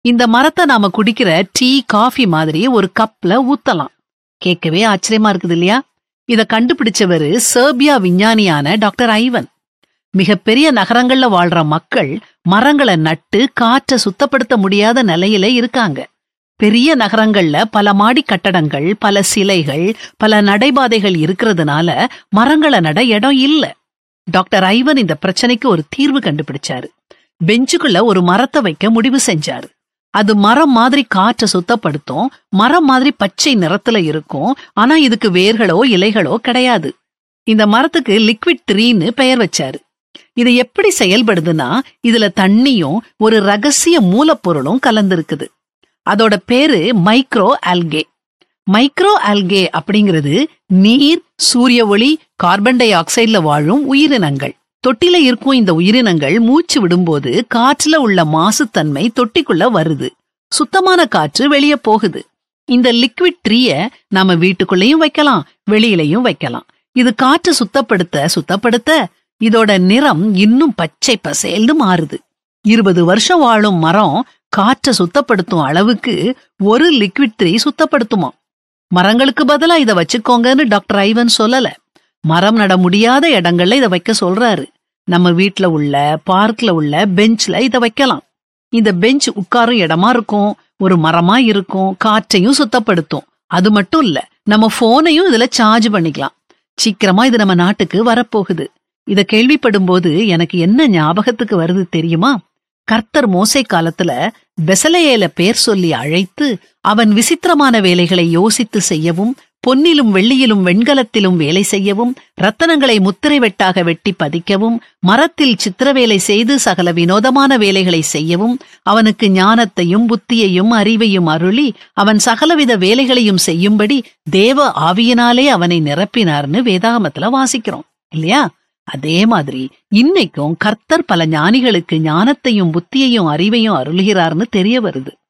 இந்த மரத்தை நாம குடிக்கிற டீ காஃபி மாதிரி ஒரு கப்ல ஊத்தலாம் கேட்கவே ஆச்சரியமா இருக்குது இல்லையா இத கண்டுபிடிச்சவரு செர்பியா விஞ்ஞானியான டாக்டர் ஐவன் மிகப்பெரிய நகரங்கள்ல வாழ்ற மக்கள் மரங்களை நட்டு காற்றை சுத்தப்படுத்த முடியாத நிலையில இருக்காங்க பெரிய நகரங்கள்ல பல மாடி கட்டடங்கள் பல சிலைகள் பல நடைபாதைகள் இருக்கிறதுனால மரங்களை நட இடம் இல்ல டாக்டர் ஐவன் இந்த பிரச்சனைக்கு ஒரு தீர்வு கண்டுபிடிச்சாரு பெஞ்சுக்குள்ள ஒரு மரத்தை வைக்க முடிவு செஞ்சாரு அது மரம் மாதிரி காற்றை சுத்தப்படுத்தும் மரம் மாதிரி பச்சை நிறத்துல இருக்கும் ஆனா இதுக்கு வேர்களோ இலைகளோ கிடையாது இந்த மரத்துக்கு லிக்விட் த்ரீன்னு பெயர் வச்சாரு இது எப்படி செயல்படுதுன்னா இதுல தண்ணியும் ஒரு ரகசிய மூலப்பொருளும் கலந்திருக்குது அதோட பேரு மைக்ரோ ஆல்கே மைக்ரோ ஆல்கே அப்படிங்கிறது நீர் சூரிய ஒளி கார்பன் டை ஆக்சைடுல வாழும் உயிரினங்கள் தொட்டில இருக்கும் இந்த உயிரினங்கள் மூச்சு விடும்போது காற்றுல உள்ள மாசுத்தன்மை தொட்டிக்குள்ள வருது சுத்தமான காற்று வெளியே போகுது இந்த லிக்விட் த்ரீய நாம வீட்டுக்குள்ளேயும் வைக்கலாம் வெளியிலயும் வைக்கலாம் இது காற்று சுத்தப்படுத்த சுத்தப்படுத்த இதோட நிறம் இன்னும் பச்சை பசேல்னு மாறுது இருபது வருஷம் வாழும் மரம் காற்றை சுத்தப்படுத்தும் அளவுக்கு ஒரு லிக்விட் த்ரீ சுத்தப்படுத்துமா மரங்களுக்கு பதிலா இத வச்சுக்கோங்கன்னு டாக்டர் ஐவன் சொல்லல மரம் நட முடியாத இடங்கள்ல இத வைக்க சொல்றாரு நம்ம வீட்ல உள்ள பார்க்ல உள்ள பெஞ்ச்ல இத வைக்கலாம் இந்த பெஞ்ச் உட்காரும் இடமா இருக்கும் ஒரு மரமா இருக்கும் காற்றையும் சுத்தப்படுத்தும் அது மட்டும் இல்ல நம்ம போனையும் இதுல சார்ஜ் பண்ணிக்கலாம் சீக்கிரமா இது நம்ம நாட்டுக்கு வரப்போகுது இத கேள்விப்படும் போது எனக்கு என்ன ஞாபகத்துக்கு வருது தெரியுமா கர்த்தர் மோசை காலத்துல பெசலையேல பேர் சொல்லி அழைத்து அவன் விசித்திரமான வேலைகளை யோசித்து செய்யவும் பொன்னிலும் வெள்ளியிலும் வெண்கலத்திலும் வேலை செய்யவும் ரத்தனங்களை முத்திரை வெட்டாக வெட்டி பதிக்கவும் மரத்தில் சித்திரவேலை செய்து சகல வினோதமான வேலைகளை செய்யவும் அவனுக்கு ஞானத்தையும் புத்தியையும் அறிவையும் அருளி அவன் சகலவித வேலைகளையும் செய்யும்படி தேவ ஆவியினாலே அவனை நிரப்பினார்னு வேதாகமத்துல வாசிக்கிறோம் இல்லையா அதே மாதிரி இன்னைக்கும் கர்த்தர் பல ஞானிகளுக்கு ஞானத்தையும் புத்தியையும் அறிவையும் அருளுகிறார்னு தெரிய வருது